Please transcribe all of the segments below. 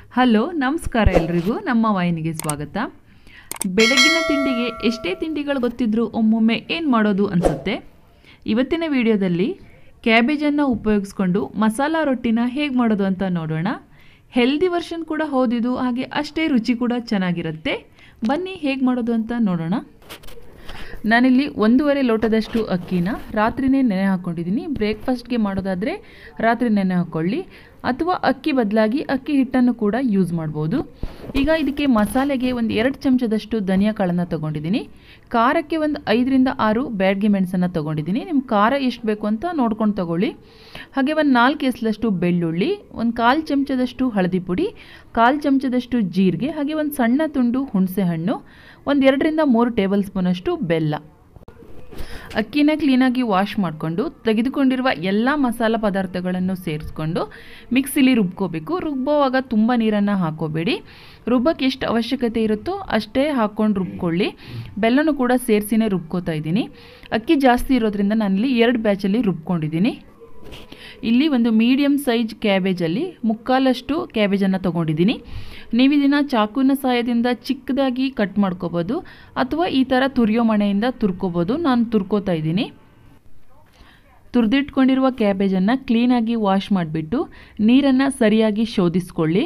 hello ನಮಸ್ಕಾರ ಎಲ್ರಿಗೂ ನಮ್ಮ ವಾಹಿನಿಗೆ ಸ್ವಾಗತ ಬೆಳಗಿನ ತಿಂಡಿಗೆ ಎಷ್ಟೇ ತಿಂಡಿಗಳು ಗೊತ್ತಿದ್ರೂ ಒಮ್ಮೊಮ್ಮೆ ಏನು ಮಾಡೋದು ಅನಿಸುತ್ತೆ ಇವತ್ತಿನ ವಿಡಿಯೋದಲ್ಲಿ ಕ್ಯಾಬೇಜನ್ನು ಉಪಯೋಗಿಸ್ಕೊಂಡು ಮಸಾಲ ರೊಟ್ಟಿನ ಹೇಗೆ ಮಾಡೋದು ಅಂತ ನೋಡೋಣ ಹೆಲ್ದಿ ವರ್ಷನ್ ಕೂಡ ಹೌದಿದು ಹಾಗೆ ಅಷ್ಟೇ ರುಚಿ ಕೂಡ ಚೆನ್ನಾಗಿರುತ್ತೆ ಬನ್ನಿ ಹೇಗೆ ಮಾಡೋದು ಅಂತ ನೋಡೋಣ ನಾನಿಲ್ಲಿ ಒಂದೂವರೆ ಲೋಟದಷ್ಟು ಅಕ್ಕಿನ ರಾತ್ರಿನೇ ನೆನೆ ಹಾಕ್ಕೊಂಡಿದ್ದೀನಿ ಬ್ರೇಕ್ಫಾಸ್ಟ್ಗೆ ಮಾಡೋದಾದರೆ ರಾತ್ರಿ ನೆನೆ ಹಾಕ್ಕೊಳ್ಳಿ ಅಥವಾ ಅಕ್ಕಿ ಬದಲಾಗಿ ಅಕ್ಕಿ ಹಿಟ್ಟನ್ನು ಕೂಡ ಯೂಸ್ ಮಾಡ್ಬೋದು ಈಗ ಇದಕ್ಕೆ ಮಸಾಲೆಗೆ ಒಂದು ಎರಡು ಚಮಚದಷ್ಟು ಧನಿಯಾ ಕಾಳನ್ನು ತೊಗೊಂಡಿದ್ದೀನಿ ಖಾರಕ್ಕೆ ಒಂದು ಐದರಿಂದ ಆರು ಬ್ಯಾಡ್ಗೆ ಮೆಣಸನ್ನು ತೊಗೊಂಡಿದ್ದೀನಿ ನಿಮ್ಮ ಖಾರ ಎಷ್ಟು ಬೇಕು ಅಂತ ನೋಡ್ಕೊಂಡು ತೊಗೊಳ್ಳಿ ಹಾಗೆ ಒಂದು ನಾಲ್ಕು ಎಸ್ಲಷ್ಟು ಬೆಳ್ಳುಳ್ಳಿ ಒಂದು ಕಾಲು ಚಮಚದಷ್ಟು ಹಳದಿ ಪುಡಿ ಕಾಲು ಚಮಚದಷ್ಟು ಜೀರಿಗೆ ಹಾಗೆ ಒಂದು ಸಣ್ಣ ತುಂಡು ಹುಣಸೆ ಹಣ್ಣು ಒಂದು ಎರಡರಿಂದ ಮೂರು ಟೇಬಲ್ ಸ್ಪೂನಷ್ಟು ಬೆಲ್ಲ ಅಕ್ಕಿನ ಕ್ಲೀನಾಗಿ ವಾಶ್ ಮಾಡಿಕೊಂಡು ತೆಗೆದುಕೊಂಡಿರುವ ಎಲ್ಲ ಮಸಾಲ ಪದಾರ್ಥಗಳನ್ನು ಸೇರಿಸ್ಕೊಂಡು ಮಿಕ್ಸಿಲಿ ರುಬ್ಕೋಬೇಕು ರುಬ್ಬೋವಾಗ ತುಂಬ ನೀರನ್ನು ಹಾಕೋಬೇಡಿ ರುಬ್ಬಕ್ಕೆ ಎಷ್ಟು ಅವಶ್ಯಕತೆ ಇರುತ್ತೋ ಅಷ್ಟೇ ಹಾಕ್ಕೊಂಡು ರುಬ್ಕೊಳ್ಳಿ ಬೆಲ್ಲನೂ ಕೂಡ ಸೇರಿಸಿನೇ ರುಬ್ಕೋತಾ ಇದ್ದೀನಿ ಅಕ್ಕಿ ಜಾಸ್ತಿ ಇರೋದ್ರಿಂದ ನಾನಿಲ್ಲಿ ಎರಡು ಬ್ಯಾಚಲ್ಲಿ ರುಬ್ಕೊಂಡಿದ್ದೀನಿ ಇಲ್ಲಿ ಒಂದು ಮೀಡಿಯಮ್ ಸೈಜ್ ಕ್ಯಾಬೇಜಲ್ಲಿ ಮುಕ್ಕಾಲಷ್ಟು ಕ್ಯಾಬೇಜನ್ನು ತೊಗೊಂಡಿದ್ದೀನಿ ನೀವು ಇದನ್ನು ಚಾಕುವಿನ ಸಹಾಯದಿಂದ ಚಿಕ್ಕದಾಗಿ ಕಟ್ ಮಾಡ್ಕೋಬೋದು ಅಥವಾ ಈ ಥರ ತುರಿಯೋ ಮಣೆಯಿಂದ ತುರ್ಕೋಬೋದು ನಾನು ತುರ್ಕೋತಾ ಇದ್ದೀನಿ ತುರಿದಿಟ್ಕೊಂಡಿರುವ ಕ್ಯಾಬೇಜನ್ನು ಕ್ಲೀನಾಗಿ ವಾಶ್ ಮಾಡಿಬಿಟ್ಟು ನೀರನ್ನು ಸರಿಯಾಗಿ ಶೋಧಿಸ್ಕೊಳ್ಳಿ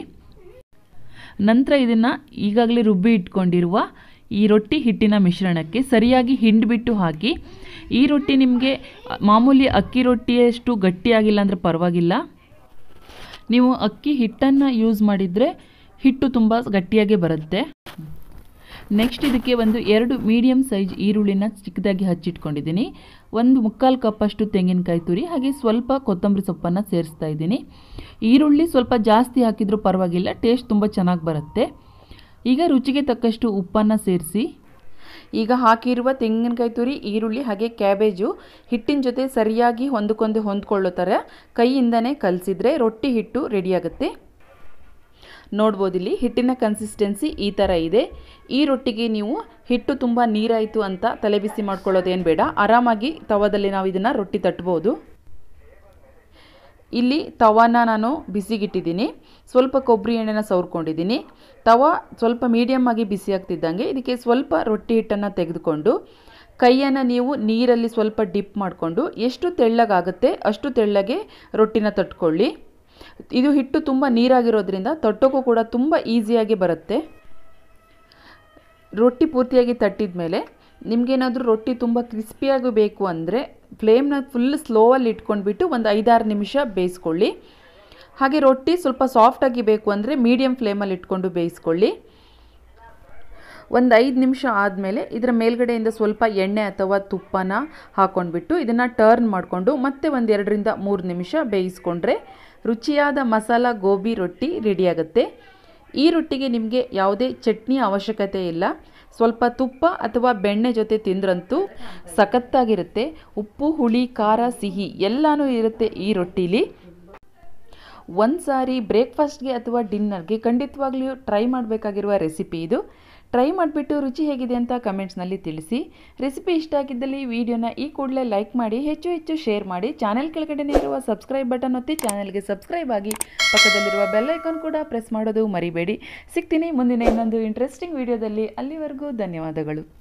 ನಂತರ ಇದನ್ನು ಈಗಾಗಲೇ ರುಬ್ಬಿ ಇಟ್ಕೊಂಡಿರುವ ಈ ರೊಟ್ಟಿ ಹಿಟ್ಟಿನ ಮಿಶ್ರಣಕ್ಕೆ ಸರಿಯಾಗಿ ಹಿಂಡಿಬಿಟ್ಟು ಹಾಕಿ ಈ ರೊಟ್ಟಿ ನಿಮಗೆ ಮಾಮೂಲಿ ಅಕ್ಕಿ ರೊಟ್ಟಿಯಷ್ಟು ಗಟ್ಟಿಯಾಗಿಲ್ಲ ಅಂದರೆ ಪರವಾಗಿಲ್ಲ ನೀವು ಅಕ್ಕಿ ಹಿಟ್ಟನ್ನು ಯೂಸ್ ಮಾಡಿದರೆ ಹಿಟ್ಟು ತುಂಬ ಗಟ್ಟಿಯಾಗಿ ಬರುತ್ತೆ ನೆಕ್ಸ್ಟ್ ಇದಕ್ಕೆ ಒಂದು ಎರಡು ಮೀಡಿಯಮ್ ಸೈಜ್ ಈರುಳ್ಳಿನ ಚಿಕ್ಕದಾಗಿ ಹಚ್ಚಿಟ್ಕೊಂಡಿದ್ದೀನಿ ಒಂದು ಮುಕ್ಕಾಲು ಕಪ್ಪಷ್ಟು ತೆಂಗಿನಕಾಯಿ ತುರಿ ಹಾಗೆ ಸ್ವಲ್ಪ ಕೊತ್ತಂಬರಿ ಸೊಪ್ಪನ್ನು ಸೇರಿಸ್ತಾ ಇದ್ದೀನಿ ಈರುಳ್ಳಿ ಸ್ವಲ್ಪ ಜಾಸ್ತಿ ಹಾಕಿದರೂ ಪರವಾಗಿಲ್ಲ ಟೇಸ್ಟ್ ತುಂಬ ಚೆನ್ನಾಗಿ ಬರುತ್ತೆ ಈಗ ರುಚಿಗೆ ತಕ್ಕಷ್ಟು ಉಪ್ಪನ್ನು ಸೇರಿಸಿ ಈಗ ಹಾಕಿರುವ ತೆಂಗಿನಕಾಯಿ ತುರಿ ಈರುಳ್ಳಿ ಹಾಗೆ ಕ್ಯಾಬೇಜು ಹಿಟ್ಟಿನ ಜೊತೆ ಸರಿಯಾಗಿ ಹೊಂದಕೊಂದು ಹೊಂದ್ಕೊಳ್ಳೋ ಥರ ಕೈಯಿಂದನೇ ಕಲಸಿದ್ರೆ ರೊಟ್ಟಿ ಹಿಟ್ಟು ರೆಡಿಯಾಗುತ್ತೆ ನೋಡ್ಬೋದು ಇಲ್ಲಿ ಹಿಟ್ಟಿನ ಕನ್ಸಿಸ್ಟೆನ್ಸಿ ಈ ಥರ ಇದೆ ಈ ರೊಟ್ಟಿಗೆ ನೀವು ಹಿಟ್ಟು ತುಂಬ ನೀರಾಯಿತು ಅಂತ ತಲೆ ಬಿಸಿ ಮಾಡ್ಕೊಳ್ಳೋದೇನು ಬೇಡ ಆರಾಮಾಗಿ ತವದಲ್ಲಿ ನಾವು ಇದನ್ನು ರೊಟ್ಟಿ ತಟ್ಬೋದು ಇಲ್ಲಿ ತವಾನ ನಾನು ಬಿಸಿಗಿಟ್ಟಿದ್ದೀನಿ ಸ್ವಲ್ಪ ಕೊಬ್ಬರಿ ಎಣ್ಣೆನ ಸವರ್ಕೊಂಡಿದ್ದೀನಿ ತವ ಸ್ವಲ್ಪ ಮೀಡಿಯಮ್ ಆಗಿ ಬಿಸಿ ಆಗ್ತಿದ್ದಂಗೆ ಇದಕ್ಕೆ ಸ್ವಲ್ಪ ರೊಟ್ಟಿ ಹಿಟ್ಟನ್ನು ತೆಗೆದುಕೊಂಡು ಕೈಯನ್ನು ನೀವು ನೀರಲ್ಲಿ ಸ್ವಲ್ಪ ಡಿಪ್ ಮಾಡಿಕೊಂಡು ಎಷ್ಟು ತೆಳ್ಳಗಾಗುತ್ತೆ ಅಷ್ಟು ತೆಳ್ಳಗೆ ರೊಟ್ಟಿನ ತಟ್ಕೊಳ್ಳಿ ಇದು ಹಿಟ್ಟು ತುಂಬ ನೀರಾಗಿರೋದ್ರಿಂದ ತಟ್ಟೋಕ್ಕೂ ಕೂಡ ತುಂಬ ಈಸಿಯಾಗಿ ಬರುತ್ತೆ ರೊಟ್ಟಿ ಪೂರ್ತಿಯಾಗಿ ತಟ್ಟಿದ ಮೇಲೆ ನಿಮಗೇನಾದರೂ ರೊಟ್ಟಿ ತುಂಬ ಕ್ರಿಸ್ಪಿಯಾಗಿ ಬೇಕು ಅಂದರೆ ಫ್ಲೇಮ್ನ ಫುಲ್ ಸ್ಲೋವಲ್ಲಿ ಇಟ್ಕೊಂಡ್ಬಿಟ್ಟು ಒಂದು ಐದಾರು ನಿಮಿಷ ಬೇಯಿಸ್ಕೊಳ್ಳಿ ಹಾಗೆ ರೊಟ್ಟಿ ಸ್ವಲ್ಪ ಸಾಫ್ಟಾಗಿ ಬೇಕು ಅಂದರೆ ಮೀಡಿಯಮ್ ಫ್ಲೇಮಲ್ಲಿ ಇಟ್ಕೊಂಡು ಬೇಯಿಸ್ಕೊಳ್ಳಿ ಒಂದು ಐದು ನಿಮಿಷ ಆದಮೇಲೆ ಇದರ ಮೇಲ್ಗಡೆಯಿಂದ ಸ್ವಲ್ಪ ಎಣ್ಣೆ ಅಥವಾ ತುಪ್ಪನ ಹಾಕ್ಕೊಂಡ್ಬಿಟ್ಟು ಇದನ್ನು ಟರ್ನ್ ಮಾಡಿಕೊಂಡು ಮತ್ತೆ ಒಂದು ಎರಡರಿಂದ ಮೂರು ನಿಮಿಷ ಬೇಯಿಸ್ಕೊಂಡ್ರೆ ರುಚಿಯಾದ ಮಸಾಲ ಗೋಬಿ ರೊಟ್ಟಿ ರೆಡಿಯಾಗುತ್ತೆ ಈ ರೊಟ್ಟಿಗೆ ನಿಮಗೆ ಯಾವುದೇ ಚಟ್ನಿ ಅವಶ್ಯಕತೆ ಇಲ್ಲ ಸ್ವಲ್ಪ ತುಪ್ಪ ಅಥವಾ ಬೆಣ್ಣೆ ಜೊತೆ ತಿಂದ್ರಂತೂ ಸಖತ್ತಾಗಿರುತ್ತೆ ಉಪ್ಪು ಹುಳಿ ಖಾರ ಸಿಹಿ ಎಲ್ಲನೂ ಇರುತ್ತೆ ಈ ರೊಟ್ಟೀಲಿ ಒಂದು ಸಾರಿ ಬ್ರೇಕ್ಫಾಸ್ಟ್ಗೆ ಅಥವಾ ಡಿನ್ನರ್ಗೆ ಖಂಡಿತವಾಗ್ಲೂ ಟ್ರೈ ಮಾಡಬೇಕಾಗಿರುವ ರೆಸಿಪಿ ಇದು ಟ್ರೈ ಮಾಡಿಬಿಟ್ಟು ರುಚಿ ಹೇಗಿದೆ ಅಂತ ಕಮೆಂಟ್ಸ್ನಲ್ಲಿ ತಿಳಿಸಿ ರೆಸಿಪಿ ಇಷ್ಟ ಆಗಿದ್ದಲ್ಲಿ ವಿಡಿಯೋನ ಈ ಕೂಡಲೇ ಲೈಕ್ ಮಾಡಿ ಹೆಚ್ಚು ಹೆಚ್ಚು ಶೇರ್ ಮಾಡಿ ಚಾನೆಲ್ ಕೆಳಗಡೆನೇ ಇರುವ ಸಬ್ಸ್ಕ್ರೈಬ್ ಬಟನ್ ಒತ್ತಿ ಚಾನೆಲ್ಗೆ ಸಬ್ಸ್ಕ್ರೈಬ್ ಆಗಿ ಪಕ್ಕದಲ್ಲಿರುವ ಬೆಲ್ ಐಕಾನ್ ಕೂಡ ಪ್ರೆಸ್ ಮಾಡೋದು ಮರಿಬೇಡಿ ಸಿಗ್ತೀನಿ ಮುಂದಿನ ಇನ್ನೊಂದು ಇಂಟ್ರೆಸ್ಟಿಂಗ್ ವಿಡಿಯೋದಲ್ಲಿ ಅಲ್ಲಿವರೆಗೂ ಧನ್ಯವಾದಗಳು